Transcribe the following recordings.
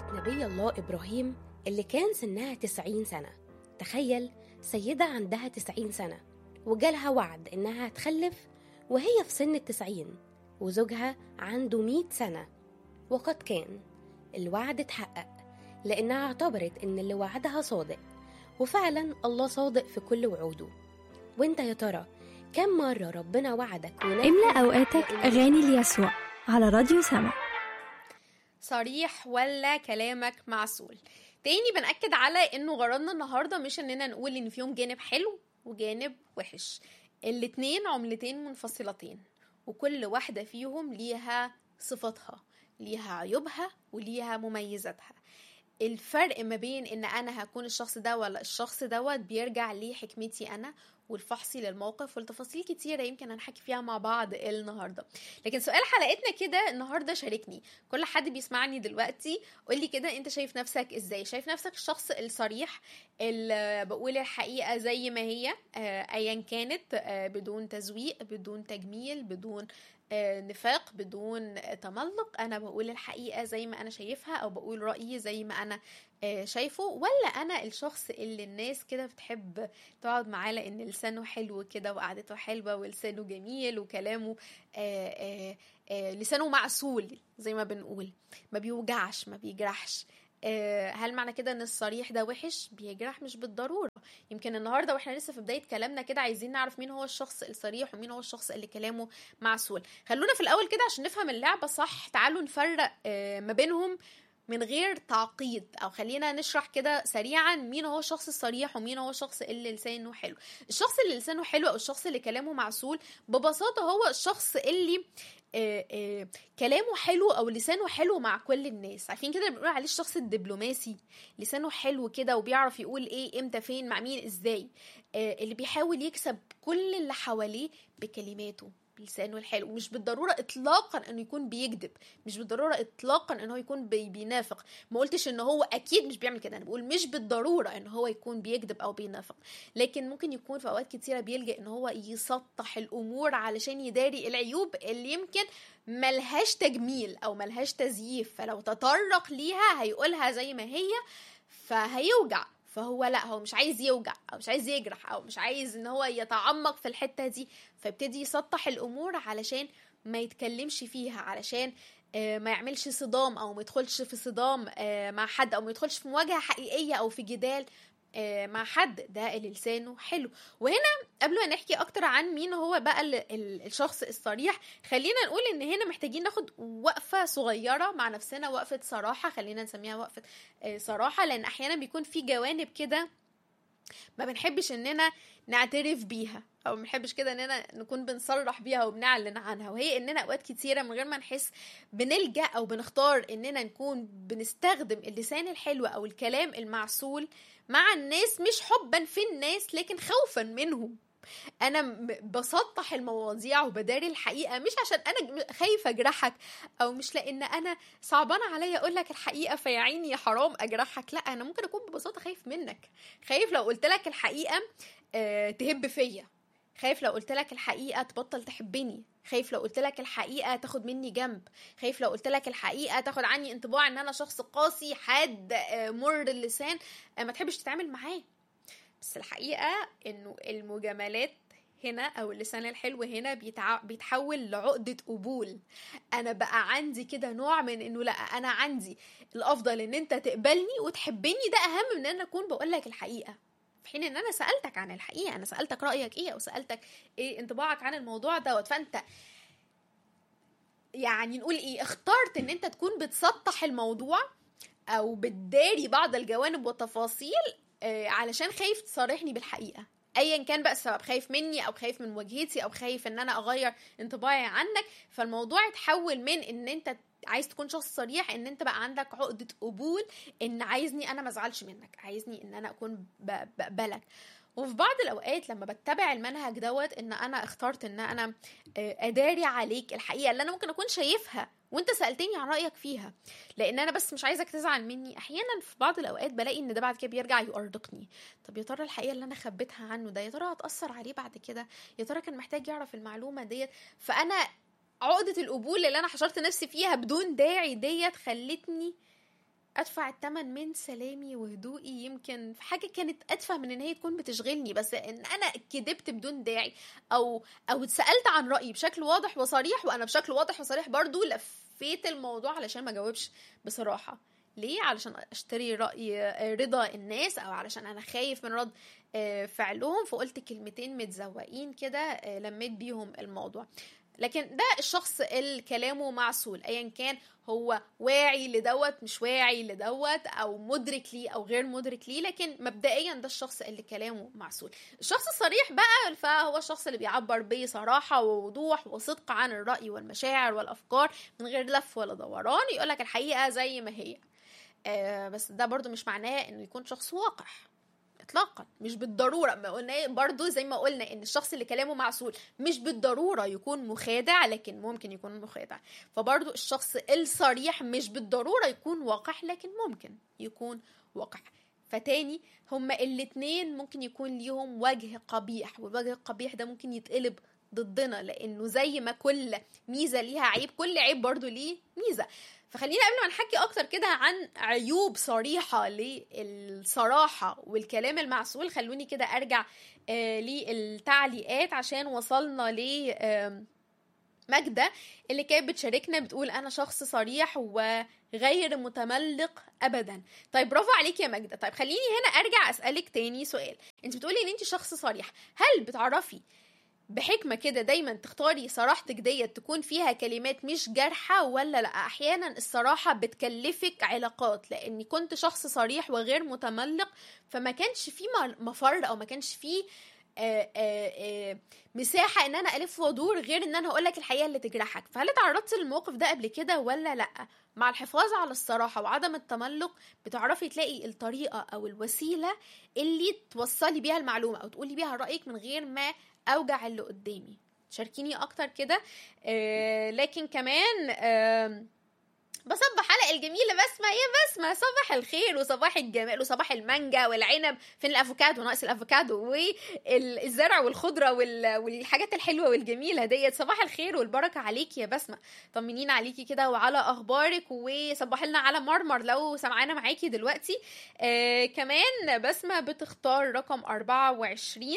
نبي الله إبراهيم اللي كان سنها 90 سنة تخيل سيدة عندها 90 سنة وجالها وعد إنها هتخلف وهي في سن التسعين وزوجها عنده 100 سنة وقد كان الوعد اتحقق لأنها اعتبرت إن اللي وعدها صادق وفعلا الله صادق في كل وعوده وانت يا ترى كم مرة ربنا وعدك ونفذ املأ أوقاتك أغاني ليسوع على راديو سما صريح ولا كلامك معسول تاني بنأكد على انه غرضنا النهاردة مش اننا نقول ان فيهم جانب حلو وجانب وحش الاتنين عملتين منفصلتين وكل واحدة فيهم ليها صفاتها ليها عيوبها وليها مميزاتها الفرق ما بين ان انا هكون الشخص ده ولا الشخص دوت بيرجع لحكمتي انا والفحصي للموقف والتفاصيل كتيرة يمكن هنحكي فيها مع بعض النهاردة لكن سؤال حلقتنا كده النهاردة شاركني كل حد بيسمعني دلوقتي قولي كده انت شايف نفسك ازاي شايف نفسك الشخص الصريح اللي بقول الحقيقة زي ما هي آه، ايا كانت آه، بدون تزويق بدون تجميل بدون آه، نفاق بدون آه، تملق انا بقول الحقيقه زي ما انا شايفها او بقول رايي زي ما انا آه، شايفه ولا انا الشخص اللي الناس كده بتحب تقعد معاه لان لسانه حلو كده وقعدته حلوه ولسانه جميل وكلامه آه، آه، آه، لسانه معسول زي ما بنقول ما بيوجعش ما بيجرحش آه، هل معنى كده ان الصريح ده وحش بيجرح مش بالضروره يمكن النهارده واحنا لسه في بدايه كلامنا كده عايزين نعرف مين هو الشخص الصريح ومين هو الشخص اللي كلامه معسول خلونا في الاول كده عشان نفهم اللعبه صح تعالوا نفرق آه، ما بينهم من غير تعقيد او خلينا نشرح كده سريعا مين هو الشخص الصريح ومين هو الشخص اللي لسانه حلو الشخص اللي لسانه حلو او الشخص اللي كلامه معسول ببساطه هو الشخص اللي آه، آه، كلامه حلو او لسانه حلو مع كل الناس عارفين كده بنقول عليه الشخص الدبلوماسي لسانه حلو كده وبيعرف يقول ايه امتى فين مع مين ازاي آه، اللي بيحاول يكسب كل اللي حواليه بكلماته بلسانه الحلو مش بالضروره اطلاقا انه يكون بيكذب مش بالضروره اطلاقا ان هو يكون بي بينافق ما قلتش ان هو اكيد مش بيعمل كده انا بقول مش بالضروره ان هو يكون بيكذب او بينافق لكن ممكن يكون في اوقات كتيره بيلجا ان هو يسطح الامور علشان يداري العيوب اللي يمكن ملهاش تجميل او ملهاش تزييف فلو تطرق ليها هيقولها زي ما هي فهيوجع فهو لا هو مش عايز يوجع او مش عايز يجرح او مش عايز ان هو يتعمق في الحته دي فيبتدي يسطح الامور علشان ما يتكلمش فيها علشان آه، ما يعملش صدام او ما يدخلش في صدام آه، مع حد او ما يدخلش في مواجهه حقيقيه او في جدال آه، مع حد ده اللي لسانه حلو وهنا قبل ما نحكي اكتر عن مين هو بقى ال- ال- الشخص الصريح خلينا نقول ان هنا محتاجين ناخد وقفه صغيره مع نفسنا وقفه صراحه خلينا نسميها وقفه آه، صراحه لان احيانا بيكون في جوانب كده ما بنحبش اننا نعترف بيها او ما بنحبش كده اننا نكون بنصرح بيها وبنعلن عنها وهي اننا اوقات كتيره من غير ما نحس بنلجا او بنختار اننا نكون بنستخدم اللسان الحلو او الكلام المعسول مع الناس مش حبا في الناس لكن خوفا منهم انا م- بسطح المواضيع وبداري الحقيقه مش عشان انا ج- خايفه اجرحك او مش لان انا صعبان عليا اقول لك الحقيقه فيا عيني يا حرام اجرحك لا انا ممكن اكون ببساطه خايف منك خايف لو قلت لك الحقيقه آه، تهب فيا خايف لو قلت لك الحقيقه تبطل تحبني خايف لو قلت لك الحقيقه تاخد مني جنب خايف لو قلت لك الحقيقه تاخد عني انطباع ان انا شخص قاسي حاد آه، مر اللسان آه، ما تحبش تتعامل معاه بس الحقيقه انه المجاملات هنا او اللسان الحلو هنا بيتع... بيتحول لعقدة قبول انا بقى عندي كده نوع من انه لا انا عندي الافضل ان انت تقبلني وتحبني ده اهم من ان انا اكون بقول لك الحقيقة في حين ان انا سالتك عن الحقيقه انا سالتك رايك ايه او سالتك ايه انطباعك عن الموضوع دوت فانت يعني نقول ايه اخترت ان انت تكون بتسطح الموضوع او بتداري بعض الجوانب والتفاصيل آه، علشان خايف تصارحني بالحقيقه ايا كان بقى السبب خايف مني او خايف من مواجهتي او خايف ان انا اغير انطباعي عنك فالموضوع اتحول من ان انت عايز تكون شخص صريح ان انت بقى عندك عقده قبول ان عايزني انا ما ازعلش منك عايزني ان انا اكون ب- بقبلك وفي بعض الاوقات لما بتبع المنهج دوت ان انا اخترت ان انا آه، اداري عليك الحقيقه اللي انا ممكن اكون شايفها وانت سالتني عن رايك فيها لان انا بس مش عايزك تزعل مني احيانا في بعض الاوقات بلاقي ان ده بعد كده بيرجع يؤرقني طب يا ترى الحقيقه اللي انا خبيتها عنه ده يا ترى هتاثر عليه بعد كده يا ترى كان محتاج يعرف المعلومه ديت فانا عقده القبول اللي انا حشرت نفسي فيها بدون داعي ديت خلتني ادفع الثمن من سلامي وهدوئي يمكن في حاجه كانت ادفع من ان هي تكون بتشغلني بس ان انا كدبت بدون داعي او او اتسالت عن رايي بشكل واضح وصريح وانا بشكل واضح وصريح برضو لفيت الموضوع علشان ما اجاوبش بصراحه ليه علشان اشتري راي رضا الناس او علشان انا خايف من رد فعلهم فقلت كلمتين متزوقين كده لميت بيهم الموضوع لكن ده الشخص اللي كلامه معسول ايا كان هو واعي لدوت مش واعي لدوت او مدرك ليه او غير مدرك ليه لكن مبدئيا ده الشخص اللي كلامه معسول الشخص الصريح بقى فهو الشخص اللي بيعبر بصراحة ووضوح وصدق عن الرأي والمشاعر والأفكار من غير لف ولا دوران يقولك الحقيقة زي ما هي آه بس ده برضو مش معناه انه يكون شخص واقح اطلاقا مش بالضروره ما قلنا برضو زي ما قلنا ان الشخص اللي كلامه معسول مش بالضروره يكون مخادع لكن ممكن يكون مخادع فبرضو الشخص الصريح مش بالضروره يكون واقح لكن ممكن يكون واقح فتاني هما الاتنين ممكن يكون ليهم وجه قبيح والوجه القبيح ده ممكن يتقلب ضدنا لانه زي ما كل ميزه ليها عيب كل عيب برضو ليه ميزه فخلينا قبل ما نحكي اكتر كده عن عيوب صريحه للصراحه والكلام المعسول خلوني كده ارجع آه للتعليقات عشان وصلنا ل آه ماجدة اللي كانت بتشاركنا بتقول أنا شخص صريح وغير متملق أبدا طيب برافو عليك يا ماجدة طيب خليني هنا أرجع أسألك تاني سؤال أنت بتقولي إن أنت شخص صريح هل بتعرفي بحكمة كده دايما تختاري صراحتك ديت تكون فيها كلمات مش جارحة ولا لا أحيانا الصراحة بتكلفك علاقات لأني كنت شخص صريح وغير متملق فما كانش في مفر أو ما كانش في آآ آآ مساحة ان انا الف وادور غير ان انا هقولك الحقيقة اللي تجرحك فهل اتعرضت للموقف ده قبل كده ولا لا مع الحفاظ على الصراحة وعدم التملق بتعرفي تلاقي الطريقة او الوسيلة اللي توصلي بيها المعلومة او تقولي بيها رأيك من غير ما اوجع اللي قدامي شاركيني اكتر كده آه لكن كمان آه بصبح على الجميله بسمه يا بسمه صباح الخير وصباح الجمال وصباح المانجا والعنب فين الافوكادو ناقص الافوكادو والزرع والخضره والحاجات الحلوه والجميله ديت صباح الخير والبركه عليكي يا بسمه طمنين عليكي كده وعلى اخبارك وصباح لنا على مرمر لو سمعانا معاكي دلوقتي آه كمان بسمه بتختار رقم 24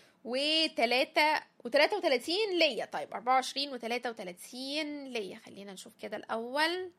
وتلاتة وتلاتة وتلاتين ليا طيب أربعة وعشرين وتلاتة وتلاتين ليا خلينا نشوف كده الأول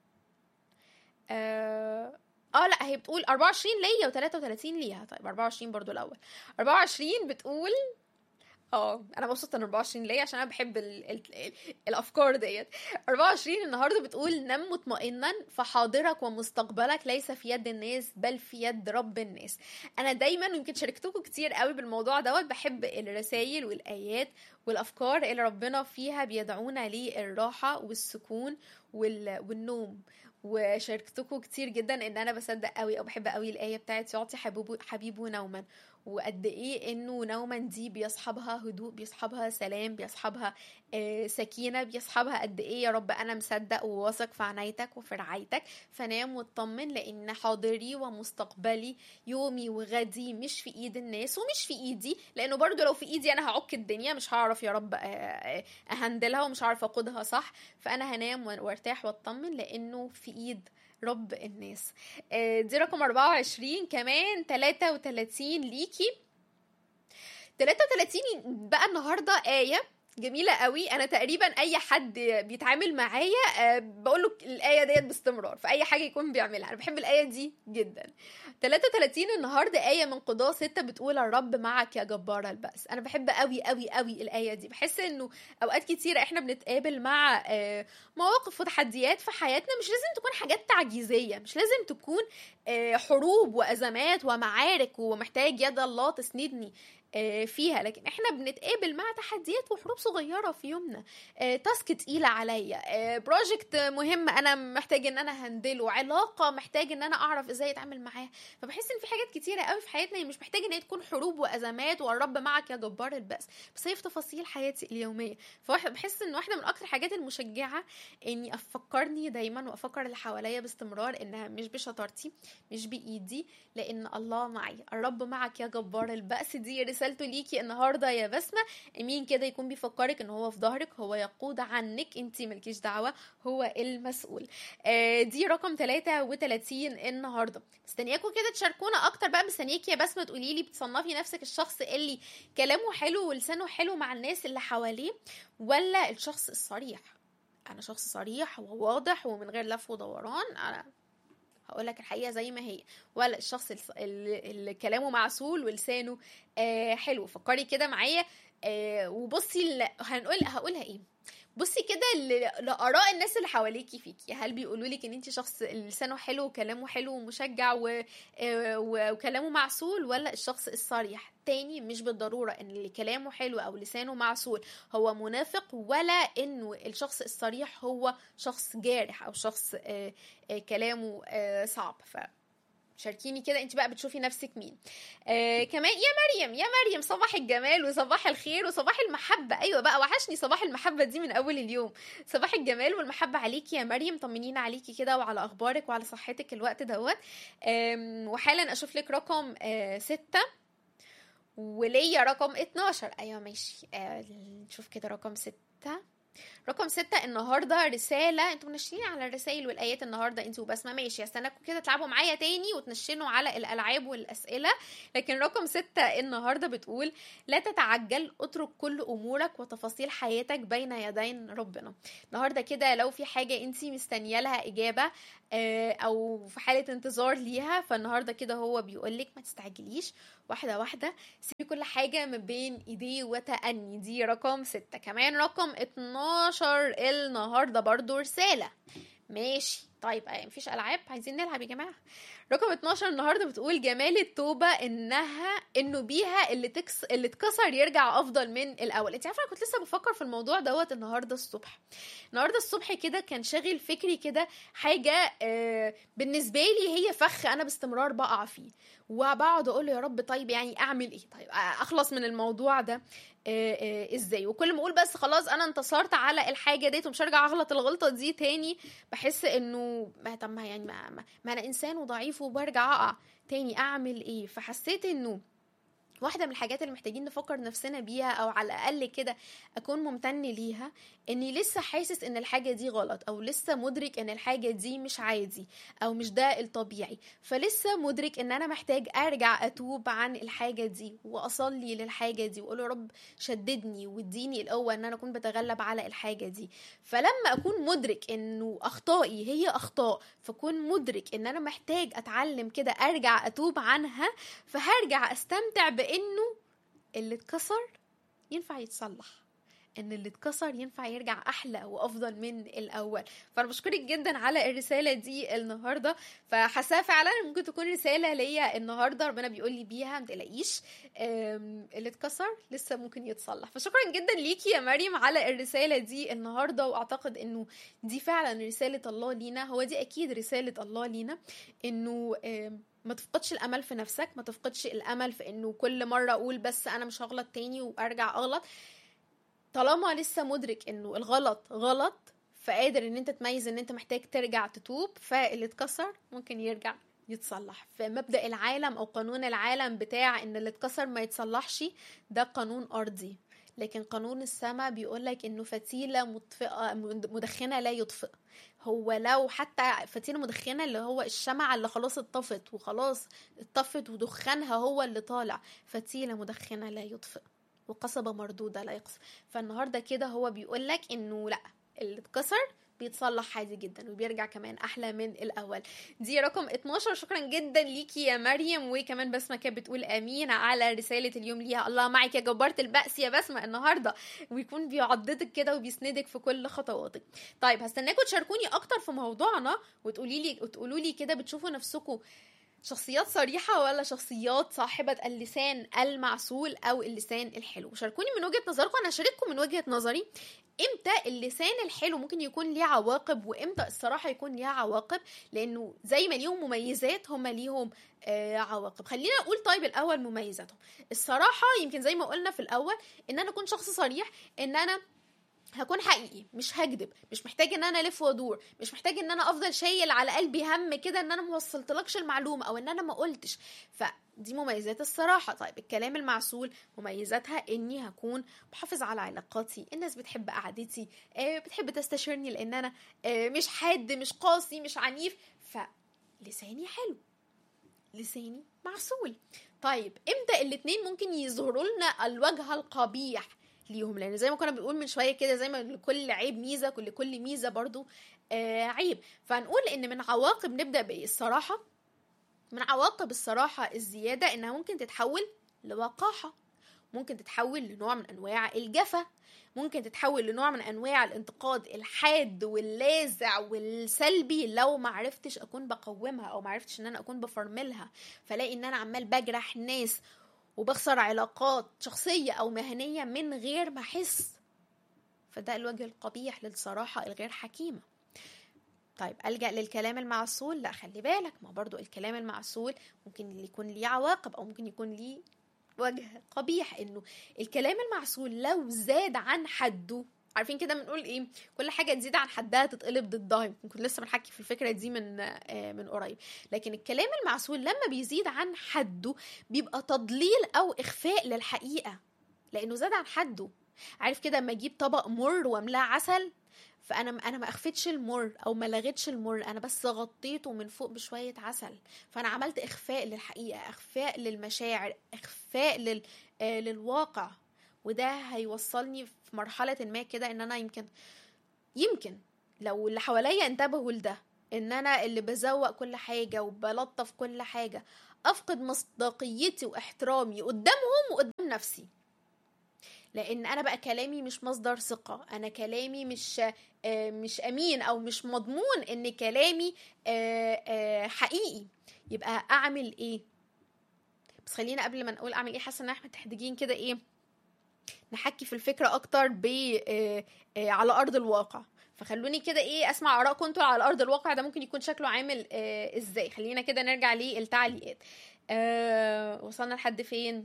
آه... اه لا هي بتقول 24 ليا و33 ليها طيب 24 برضو الاول 24 بتقول اه انا مبسوطه ان 24 ليا عشان انا بحب ال ال ال الافكار ديت 24 النهارده بتقول نم مطمئنا فحاضرك ومستقبلك ليس في يد الناس بل في يد رب الناس انا دايما يمكن شاركتكم كتير قوي بالموضوع دوت بحب الرسائل والايات والافكار اللي ربنا فيها بيدعونا للراحه والسكون والنوم وشاركتكم كتير جدا ان انا بصدق قوي او بحب قوي الايه بتاعت يعطي حبيبه حبيبه نوما وقد ايه انه نوما دي بيصحبها هدوء بيصحبها سلام بيصحبها آه سكينه بيصحبها قد ايه يا رب انا مصدق وواثق في عنايتك وفي رعايتك فنام واطمن لان حاضري ومستقبلي يومي وغدي مش في ايد الناس ومش في ايدي لانه برضو لو في ايدي انا هعك الدنيا مش هعرف يا رب اهندلها ومش هعرف اقودها صح فانا هنام وارتاح واطمن لانه في ايد رب الناس دي رقم 24 كمان 33 ليكي 33 بقى النهارده آية جميلة قوي أنا تقريبا أي حد بيتعامل معايا بقول له الآية ديت باستمرار في أي حاجة يكون بيعملها أنا بحب الآية دي جدا 33 النهاردة آية من قضاء ستة بتقول الرب معك يا جبار البأس أنا بحب قوي قوي قوي الآية دي بحس إنه أوقات كتيرة إحنا بنتقابل مع مواقف وتحديات في حياتنا مش لازم تكون حاجات تعجيزية مش لازم تكون حروب وأزمات ومعارك ومحتاج يد الله تسندني فيها لكن احنا بنتقابل مع تحديات وحروب صغيره في يومنا تاسك تقيله عليا بروجكت مهم انا محتاج ان انا هندله علاقه محتاج ان انا اعرف ازاي اتعامل معاها فبحس ان في حاجات كتيره قوي في حياتنا مش محتاجه ان هي تكون حروب وازمات والرب معك يا جبار البأس بس هي في تفاصيل حياتي اليوميه فبحس ان واحده من اكتر الحاجات المشجعه اني افكرني دايما وافكر اللي حواليا باستمرار انها مش بشطارتي مش بايدي لان الله معي الرب معك يا جبار البأس دي رسالته ليكي النهارده يا بسمه امين كده يكون بيفكرك ان هو في ظهرك هو يقود عنك انت مالكيش دعوه هو المسؤول آه دي رقم 33 النهارده مستنياكم كده تشاركونا اكتر بقى مستنياكي يا بسمه تقولي لي بتصنفي نفسك الشخص اللي كلامه حلو ولسانه حلو مع الناس اللي حواليه ولا الشخص الصريح انا شخص صريح وواضح ومن غير لف ودوران انا هقول لك الحقيقه زي ما هي ولا الشخص الص- اللي اللي كلامه معسول ولسانه آه حلو فكري كده معايا آه وبصي ل- هنقول هقولها ايه بصي كده ل- لاراء الناس اللي حواليكي فيكي هل بيقولوا لك ان انت شخص لسانه حلو وكلامه حلو ومشجع و... آه، و- وكلامه معسول ولا الشخص الصريح تاني مش بالضروره ان اللي كلامه حلو او لسانه معسول هو منافق ولا انه الشخص الصريح هو شخص جارح او شخص آه، آه، كلامه آه، صعب ف شاركيني كده انت بقى بتشوفي نفسك مين آه كمان يا مريم يا مريم صباح الجمال وصباح الخير وصباح المحبة ايوه بقى وحشني صباح المحبة دي من اول اليوم صباح الجمال والمحبة عليكي يا مريم طمنينا عليكي كده وعلى اخبارك وعلى صحتك الوقت دوت آم، وحالا اشوف لك رقم آه ستة وليا رقم 12 ايوه ماشي آه نشوف كده رقم ستة رقم ستة النهارده رسالة انتوا منشنين على الرسائل والايات النهارده انتوا وبسمة ماشي استناكم كده تلعبوا معايا تاني وتنشنوا على الالعاب والاسئلة لكن رقم ستة النهارده بتقول لا تتعجل اترك كل امورك وتفاصيل حياتك بين يدين ربنا النهارده كده لو في حاجة انت مستنية لها اجابة آه، او في حالة انتظار ليها فالنهارده كده هو بيقولك ما تستعجليش واحدة واحدة سيبي كل حاجة من بين ايديه وتأني دي رقم ستة كمان رقم 12 النهاردة برضو رسالة ماشي طيب آه، مفيش ألعاب عايزين نلعب يا جماعة رقم 12 النهارده بتقول جمال التوبة انها انه بيها اللي تكس اللي اتكسر يرجع افضل من الاول انت عارفه انا كنت لسه بفكر في الموضوع دوت النهارده الصبح النهارده الصبح كده كان شاغل فكري كده حاجه آه بالنسبه لي هي فخ انا باستمرار بقع فيه وبقعد اقول له يا رب طيب يعني اعمل ايه طيب آه، اخلص من الموضوع ده آه، آه، ازاي وكل ما اقول بس خلاص انا انتصرت على الحاجه ديت ومش هرجع اغلط الغلطه دي تاني بحس انه ما طب ما يعني ما, ما, ما انا انسان وضعيف وبرجع اقع تاني اعمل ايه فحسيت انه واحدة من الحاجات اللي محتاجين نفكر نفسنا بيها او على الاقل كده اكون ممتن ليها اني لسه حاسس ان الحاجة دي غلط او لسه مدرك ان الحاجة دي مش عادي او مش ده الطبيعي فلسه مدرك ان انا محتاج ارجع اتوب عن الحاجة دي واصلي للحاجة دي واقول يا رب شددني واديني القوة ان انا اكون بتغلب على الحاجة دي فلما اكون مدرك انه اخطائي هي اخطاء فاكون مدرك ان انا محتاج اتعلم كده ارجع اتوب عنها فهرجع استمتع بانه اللي اتكسر ينفع يتصلح ان اللي اتكسر ينفع يرجع احلى وافضل من الاول فانا بشكرك جدا على الرساله دي النهارده فحاساها فعلا ممكن تكون رساله ليا النهارده ربنا بيقول لي بيها ما تقلقيش أم، اللي اتكسر لسه ممكن يتصلح فشكرا جدا ليكي يا مريم على الرساله دي النهارده واعتقد انه دي فعلا رساله الله لينا هو دي اكيد رساله الله لينا انه أم، ما تفقدش الامل في نفسك ما تفقدش الامل في انه كل مره اقول بس انا مش هغلط تاني وارجع اغلط طالما لسه مدرك انه الغلط غلط فقادر ان انت تميز ان انت محتاج ترجع تتوب فاللي اتكسر ممكن يرجع يتصلح فمبدأ العالم او قانون العالم بتاع ان اللي اتكسر ما يتصلحش ده قانون ارضي لكن قانون السماء بيقولك انه فتيلة مطفئة مدخنة لا يطفئ هو لو حتى فتيلة مدخنة اللي هو الشمعة اللي خلاص اتطفت وخلاص اتطفت ودخانها هو اللي طالع فتيلة مدخنة لا يطفئ وقصبة مردودة لا يقص فالنهاردة كده هو بيقولك انه لا اللي اتكسر بيتصلح عادي جدا وبيرجع كمان احلى من الاول دي رقم 12 شكرا جدا ليكي يا مريم وكمان بسمه كانت بتقول امين على رساله اليوم ليها الله معك يا جبارة البأس يا بسمه النهارده ويكون بيعضدك كده وبيسندك في كل خطواتك طيب هستناكم تشاركوني اكتر في موضوعنا وتقولي لي وتقولوا لي كده بتشوفوا نفسكم شخصيات صريحة ولا شخصيات صاحبة اللسان المعسول أو اللسان الحلو شاركوني من وجهة نظركم أنا هشارككم من وجهة نظري امتى اللسان الحلو ممكن يكون ليه عواقب وامتى الصراحة يكون ليه عواقب لأنه زي ما ليهم مميزات هما ليهم آه عواقب خلينا نقول طيب الأول مميزاتهم الصراحة يمكن زي ما قلنا في الأول إن أنا أكون شخص صريح إن أنا هكون حقيقي مش هكذب مش محتاج ان انا الف وادور مش محتاج ان انا افضل شايل على قلبي هم كده ان انا ما وصلتلكش المعلومه او ان انا ما قلتش فدي مميزات الصراحه طيب الكلام المعسول مميزاتها اني هكون بحافظ على علاقاتي الناس بتحب قعدتي آه، بتحب تستشيرني لان انا آه، مش حاد مش قاسي مش عنيف فلساني حلو لساني معسول طيب امتى الاتنين ممكن يظهروا لنا الوجه القبيح ليهم لان زي ما كنا بنقول من شويه كده زي ما لكل عيب ميزه كل كل ميزه برضو آه عيب فهنقول ان من عواقب نبدا بايه الصراحه من عواقب الصراحه الزياده انها ممكن تتحول لوقاحه ممكن تتحول لنوع من انواع الجفا ممكن تتحول لنوع من انواع الانتقاد الحاد واللاذع والسلبي لو ما عرفتش اكون بقومها او ما عرفتش ان انا اكون بفرملها فلاقي ان انا عمال بجرح ناس وبخسر علاقات شخصية أو مهنية من غير ما أحس فده الوجه القبيح للصراحة الغير حكيمة طيب ألجأ للكلام المعسول لا خلي بالك ما برضو الكلام المعسول ممكن يكون ليه عواقب أو ممكن يكون ليه وجه قبيح إنه الكلام المعسول لو زاد عن حده عارفين كده بنقول ايه كل حاجه تزيد عن حدها تتقلب ضدها يمكن لسه بنحكي في الفكره دي من آه من قريب لكن الكلام المعسول لما بيزيد عن حده بيبقى تضليل او اخفاء للحقيقه لانه زاد عن حده عارف كده اما اجيب طبق مر واملاه عسل فانا انا ما اخفتش المر او ما لغيتش المر انا بس غطيته من فوق بشويه عسل فانا عملت اخفاء للحقيقه اخفاء للمشاعر اخفاء لل آه للواقع وده هيوصلني في مرحلة ما كده ان انا يمكن يمكن لو اللي حواليا انتبهوا لده ان انا اللي بزوق كل حاجة وبلطف كل حاجة افقد مصداقيتي واحترامي قدامهم وقدام نفسي لان انا بقى كلامي مش مصدر ثقة انا كلامي مش آه مش امين او مش مضمون ان كلامي آه آه حقيقي يبقى اعمل ايه بس خلينا قبل ما نقول اعمل ايه حاسه ان احنا محتاجين كده ايه نحكي في الفكرة أكتر ب على أرض الواقع فخلوني كده ايه اسمع ارائكم انتوا على ارض الواقع ده ممكن يكون شكله عامل آه ازاي خلينا كده نرجع للتعليقات آه وصلنا لحد فين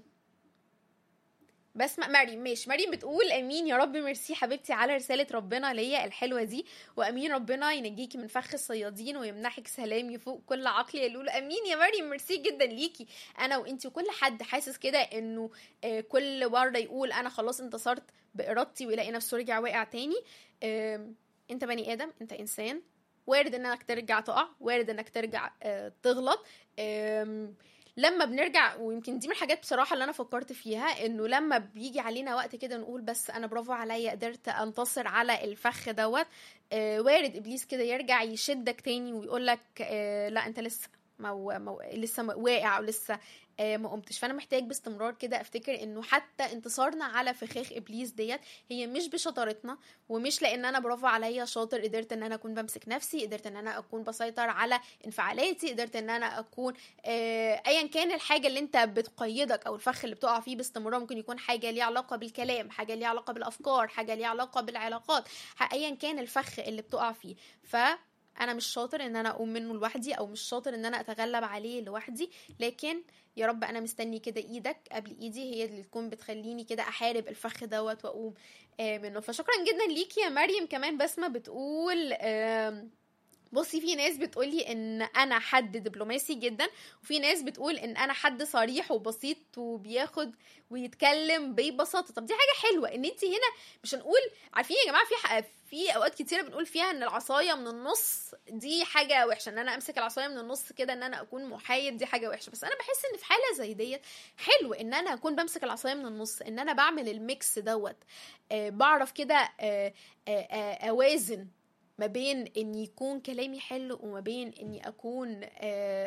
بسمع مريم ماشي مريم بتقول امين يا رب ميرسي حبيبتي على رساله ربنا ليا الحلوه دي وامين ربنا ينجيكي من فخ الصيادين ويمنحك سلام يفوق كل عقل يا لولو امين يا مريم ميرسي جدا ليكي انا وانتي وكل حد حاسس كده انه آه كل مره يقول انا خلاص انتصرت بارادتي ويلاقي نفسه رجع واقع تاني آه انت بني ادم انت انسان وارد انك ترجع تقع وارد انك ترجع آه تغلط آه لما بنرجع ويمكن دي من الحاجات بصراحة اللي أنا فكرت فيها إنه لما بيجي علينا وقت كده نقول بس أنا برافو عليا قدرت أنتصر على الفخ دوت آه وارد إبليس كده يرجع يشدك تاني ويقولك آه لا أنت لسه مو مو لسه واقع ولسه آه ما قمتش فانا محتاج باستمرار كده افتكر انه حتى انتصارنا على فخاخ ابليس ديت هي مش بشطارتنا ومش لان انا برافو عليا شاطر قدرت ان انا اكون بمسك نفسي قدرت ان انا اكون بسيطر على انفعالاتي قدرت ان انا اكون آه ايا كان الحاجه اللي انت بتقيدك او الفخ اللي بتقع فيه باستمرار ممكن يكون حاجه ليها علاقه بالكلام حاجه ليها علاقه بالافكار حاجه ليها علاقه بالعلاقات ايا كان الفخ اللي بتقع فيه ف انا مش شاطر ان انا اقوم منه لوحدي او مش شاطر ان انا اتغلب عليه لوحدي لكن يا رب انا مستني كده ايدك قبل ايدي هي اللي تكون بتخليني كده احارب الفخ دوت واقوم آه منه فشكرا جدا ليكي يا مريم كمان بسمه بتقول آه بصي في ناس بتقولي ان انا حد دبلوماسي جدا وفي ناس بتقول ان انا حد صريح وبسيط وبياخد ويتكلم ببساطه طب دي حاجه حلوه ان انت هنا مش هنقول عارفين يا جماعه في في اوقات كتيره بنقول فيها ان العصايه من النص دي حاجه وحشه ان انا امسك العصايه من النص كده ان انا اكون محايد دي حاجه وحشه بس انا بحس ان في حاله زي ديت حلو ان انا اكون بمسك العصايه من النص ان انا بعمل الميكس دوت آه بعرف كده آه آه اوازن ما بين ان يكون كلامي حلو وما بين اني اكون آآ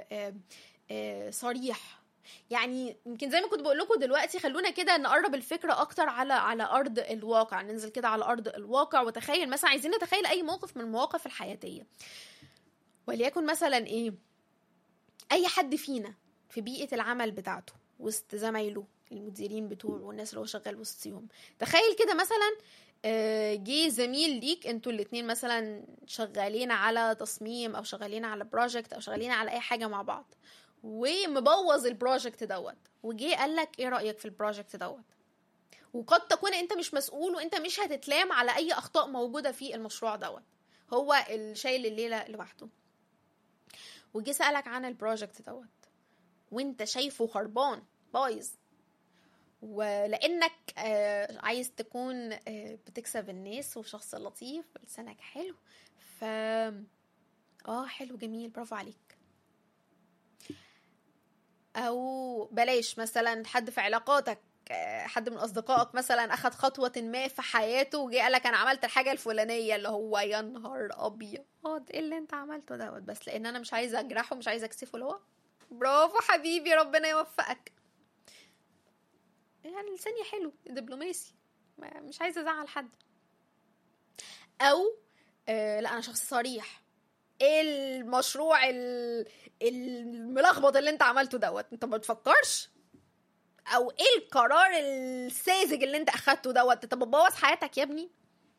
آآ صريح يعني يمكن زي ما كنت بقول لكم دلوقتي خلونا كده نقرب الفكره اكتر على على ارض الواقع ننزل كده على ارض الواقع وتخيل مثلا عايزين نتخيل اي موقف من المواقف الحياتيه وليكن مثلا ايه اي حد فينا في بيئه العمل بتاعته وسط زمايله المديرين بتوعه والناس اللي هو شغال وسطيهم تخيل كده مثلا جه زميل ليك انتوا الاتنين مثلا شغالين على تصميم او شغالين على بروجكت او شغالين على اي حاجه مع بعض ومبوظ البروجكت دوت وجه قال لك ايه رايك في البروجكت دوت وقد تكون انت مش مسؤول وانت مش هتتلام على اي اخطاء موجوده في المشروع دوت هو الشايل الليله لوحده وجي سالك عن البروجكت دوت وانت شايفه خربان بايظ ولانك آه، عايز تكون آه، بتكسب الناس وشخص لطيف لسانك حلو ف اه حلو جميل برافو عليك او بلاش مثلا حد في علاقاتك آه، حد من اصدقائك مثلا اخد خطوه ما في حياته وجه قال لك انا عملت الحاجه الفلانيه اللي هو يا نهار ابيض ايه اللي انت عملته دوت بس لان انا مش عايزه اجرحه مش عايزه اكسفه اللي هو برافو حبيبي ربنا يوفقك يعني لساني حلو دبلوماسي ما- مش عايزه ازعل حد او آه لا انا شخص صريح ايه المشروع ال- الملخبط اللي انت عملته دوت انت ما بتفكرش او ايه القرار الساذج اللي انت اخدته دوت انت بتبوظ حياتك يا ابني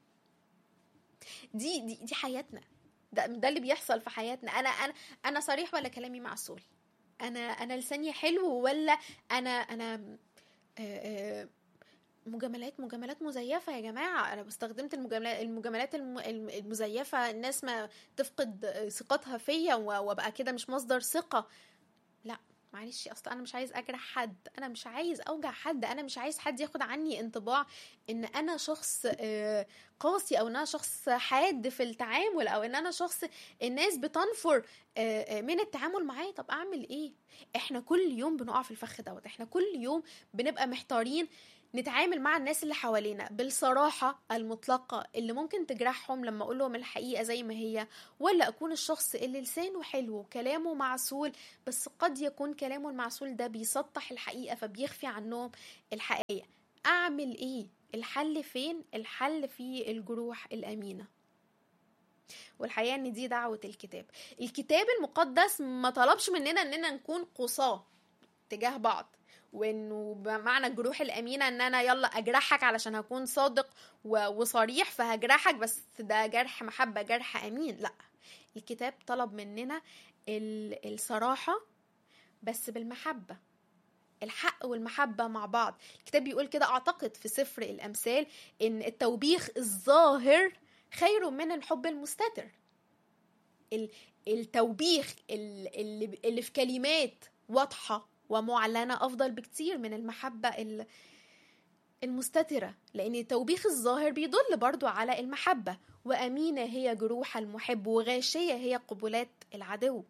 دي دي دي حياتنا ده ده اللي بيحصل في حياتنا انا انا انا صريح ولا كلامي معسول انا انا لساني حلو ولا انا انا آه، آه، مجاملات مجاملات مزيفة يا جماعة أنا استخدمت المجاملات المجاملات الم- الم- المزيفة الناس ما تفقد آه، ثقتها فيا و- وابقى كده مش مصدر ثقة لا معلش اصل انا مش عايز اجرح حد انا مش عايز اوجع حد انا مش عايز حد ياخد عني انطباع ان انا شخص آه، قاسي او ان انا شخص حاد في التعامل او ان انا شخص الناس بتنفر آه، آه، من التعامل معايا طب اعمل ايه احنا كل يوم بنقع في الفخ دوت احنا كل يوم بنبقى محتارين نتعامل مع الناس اللي حوالينا بالصراحة المطلقة اللي ممكن تجرحهم لما أقول لهم الحقيقة زي ما هي ولا أكون الشخص اللي لسانه حلو وكلامه معسول بس قد يكون كلامه المعسول ده بيسطح الحقيقة فبيخفي عنهم الحقيقة أعمل إيه؟ الحل فين؟ الحل في الجروح الأمينة والحقيقة إن دي دعوة الكتاب الكتاب المقدس ما طلبش مننا إننا نكون قصاه تجاه بعض وانه بمعنى الجروح الامينه ان انا يلا اجرحك علشان هكون صادق و- وصريح فهجرحك بس ده جرح محبه جرح امين لا الكتاب طلب مننا ال- الصراحه بس بالمحبه الحق والمحبه مع بعض الكتاب بيقول كده اعتقد في سفر الامثال ان التوبيخ الظاهر خير من الحب المستتر ال- التوبيخ ال- اللي اللي في كلمات واضحه ومعلنه افضل بكتير من المحبه ال- المستتره لان التوبيخ الظاهر بيدل برضو على المحبه وامينه هي جروح المحب وغاشيه هي قبلات العدو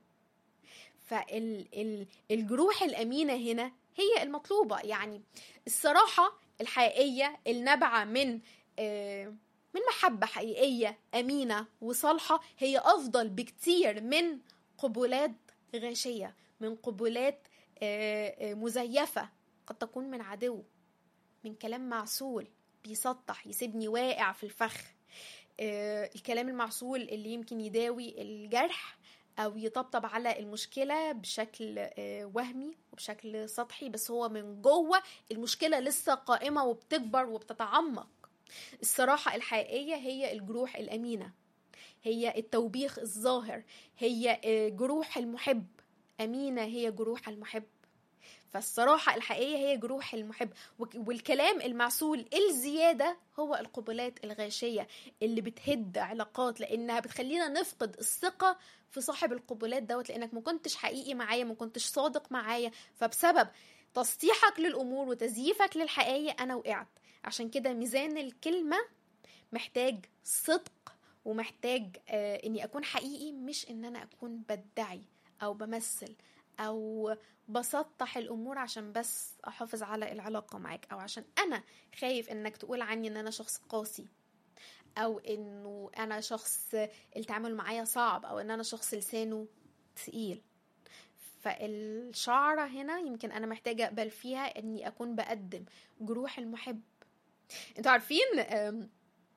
فالجروح الامينه هنا هي المطلوبه يعني الصراحه الحقيقيه النابعه من آه، من محبه حقيقيه امينه وصالحه هي افضل بكتير من قبلات غاشيه من قبلات آه، آه، مزيفه قد تكون من عدو من كلام معسول بيسطح يسيبني واقع في الفخ آه، الكلام المعسول اللي يمكن يداوي الجرح او يطبطب على المشكله بشكل آه، وهمي وبشكل سطحي بس هو من جوه المشكله لسه قائمه وبتكبر وبتتعمق الصراحه الحقيقيه هي الجروح الامينه هي التوبيخ الظاهر هي آه، جروح المحب امينه هي جروح المحب فالصراحة الحقيقية هي جروح المحب وك- والكلام المعسول الزيادة هو القبلات الغاشية اللي بتهد علاقات لأنها بتخلينا نفقد الثقة في صاحب القبلات دوت لأنك ما كنتش حقيقي معايا ما كنتش صادق معايا فبسبب تسطيحك للأمور وتزييفك للحقيقة أنا وقعت عشان كده ميزان الكلمة محتاج صدق ومحتاج آه اني اكون حقيقي مش ان انا اكون بدعي او بمثل او بسطح الامور عشان بس احافظ على العلاقه معاك او عشان انا خايف انك تقول عني ان انا شخص قاسي او انه انا شخص التعامل معايا صعب او ان انا شخص لسانه تقيل فالشعرة هنا يمكن انا محتاجة اقبل فيها اني اكون بقدم جروح المحب انتوا عارفين آم،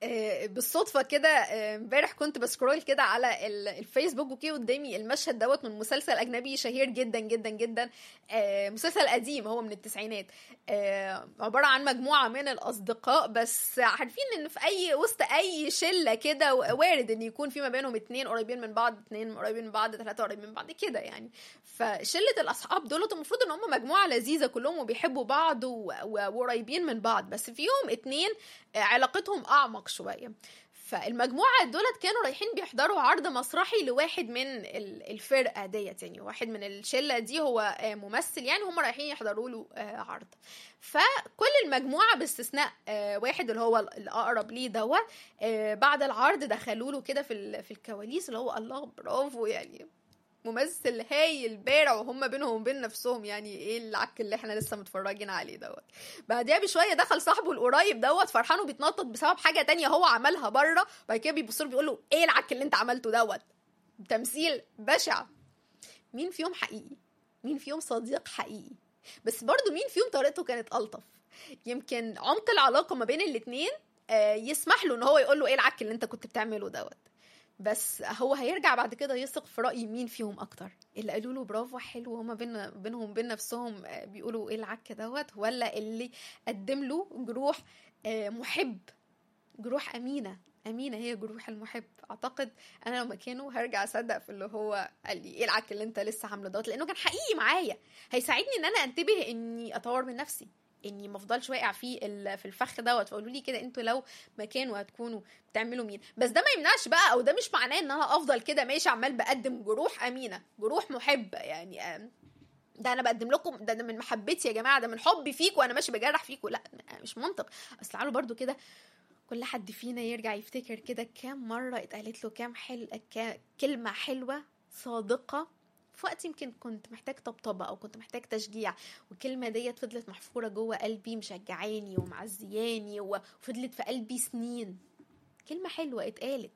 آه، بالصدفه كده آه، امبارح كنت بسكرول كده على ال- الفيسبوك وكي قدامي المشهد دوت من مسلسل اجنبي شهير جدا جدا جدا آه، مسلسل قديم هو من التسعينات آه، عباره عن مجموعه من الاصدقاء بس عارفين ان في اي وسط اي شله كده وارد ان يكون في ما بينهم اتنين قريبين من بعض اتنين قريبين من بعض ثلاثه قريبين من بعض كده يعني فشله الاصحاب دولت المفروض ان هم مجموعه لذيذه كلهم وبيحبوا بعض و- و- وقريبين من بعض بس فيهم اتنين آه، علاقتهم اعمق شويه فالمجموعه دولت كانوا رايحين بيحضروا عرض مسرحي لواحد من ال- الفرقه ديت يعني واحد من الشله دي هو آه، ممثل يعني هم رايحين يحضروا له آه، عرض فكل المجموعه باستثناء آه، واحد اللي هو الاقرب ليه دوت آه، بعد العرض دخلوا له كده في ال- في الكواليس اللي هو الله برافو يعني ممثل هايل بارع وهم بينهم وبين نفسهم يعني ايه العك اللي احنا لسه متفرجين عليه دوت بعدها بشويه دخل صاحبه القريب دوت فرحان وبيتنطط بسبب حاجه تانية هو عملها بره بعد كده بيبص له بيقول له ايه العك اللي انت عملته دوت تمثيل بشع مين فيهم حقيقي مين فيهم صديق حقيقي بس برضو مين فيهم طريقته كانت الطف يمكن عمق العلاقه ما بين الاتنين آه، يسمح له ان هو يقول له ايه العك اللي انت كنت بتعمله دوت بس هو هيرجع بعد كده يثق في رأي مين فيهم أكتر اللي قالوا له برافو حلو هما بين بينهم وبين نفسهم آه، بيقولوا إيه العك دوت ولا اللي قدم له جروح آه، محب جروح أمينة أمينة هي جروح المحب أعتقد أنا لو مكانه هرجع أصدق في اللي هو قال لي إيه العك اللي أنت لسه عامله دوت لأنه كان حقيقي معايا هيساعدني إن أنا أنتبه إني أطور من نفسي اني ما افضلش واقع في ال- في الفخ دوت فقولوا لي كده انتوا لو مكانه هتكونوا بتعملوا مين بس ده ما يمنعش بقى او ده مش معناه ان انا افضل كده ماشي عمال بقدم جروح امينه جروح محبه يعني آم، ده انا بقدم لكم ده, ده من محبتي يا جماعه ده من حبي فيكم وانا ماشي بجرح فيكم لا مش منطق اصل تعالوا برضو كده كل حد فينا يرجع يفتكر كده كام مره اتقالت له كام حل... ك... كلمه حلوه صادقه في وقت يمكن كنت محتاج طبطبة أو كنت محتاج تشجيع والكلمة ديت فضلت محفورة جوه قلبي مشجعاني ومعزياني وفضلت في قلبي سنين كلمة حلوة اتقالت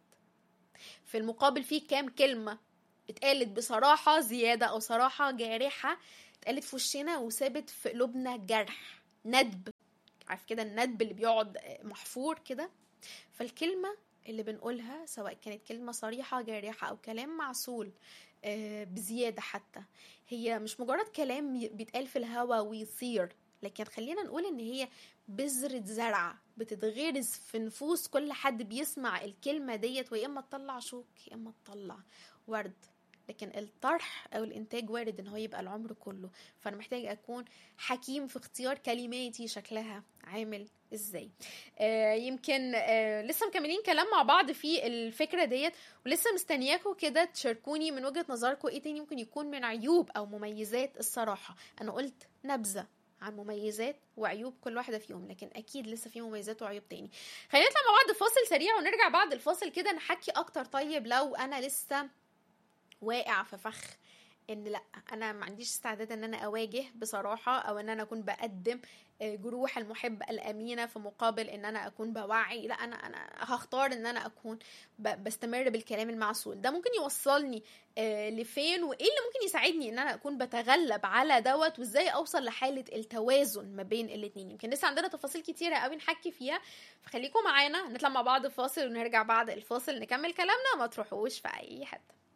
في المقابل في كام كلمة اتقالت بصراحة زيادة أو صراحة جارحة اتقالت في وشنا وسابت في قلوبنا جرح ندب عارف كده الندب اللي بيقعد محفور كده فالكلمة اللي بنقولها سواء كانت كلمة صريحة جارحة أو كلام معسول آه، بزيادة حتى هي مش مجرد كلام ي- بيتقال في الهوا ويصير لكن خلينا نقول ان هي بذرة زرع بتتغرس في نفوس كل حد بيسمع الكلمة ديت ويا اما تطلع شوك يا اما تطلع ورد لكن الطرح او الانتاج وارد ان هو يبقى العمر كله فانا محتاج اكون حكيم في اختيار كلماتي شكلها عامل ازاي آه يمكن آه لسه مكملين كلام مع بعض في الفكره ديت ولسه مستنياكم كده تشاركوني من وجهه نظركم ايه تاني ممكن يكون من عيوب او مميزات الصراحه انا قلت نبذه عن مميزات وعيوب كل واحده فيهم لكن اكيد لسه في مميزات وعيوب تاني خلينا نطلع مع بعض فاصل سريع ونرجع بعد الفاصل كده نحكي اكتر طيب لو انا لسه واقع في فخ ان لا انا ما عنديش استعداد ان انا اواجه بصراحه او ان انا اكون بقدم آه، جروح المحب الامينه في مقابل ان انا اكون بوعي لا انا انا هختار ان انا اكون ب- بستمر بالكلام المعسول ده ممكن يوصلني آه، لفين وايه اللي ممكن يساعدني ان انا اكون بتغلب على دوت وازاي اوصل لحاله التوازن ما بين الاتنين يمكن لسه عندنا تفاصيل كتيره قوي نحكي فيها فخليكم معانا نطلع مع بعض الفاصل ونرجع بعد الفاصل نكمل كلامنا ما تروحوش في اي حته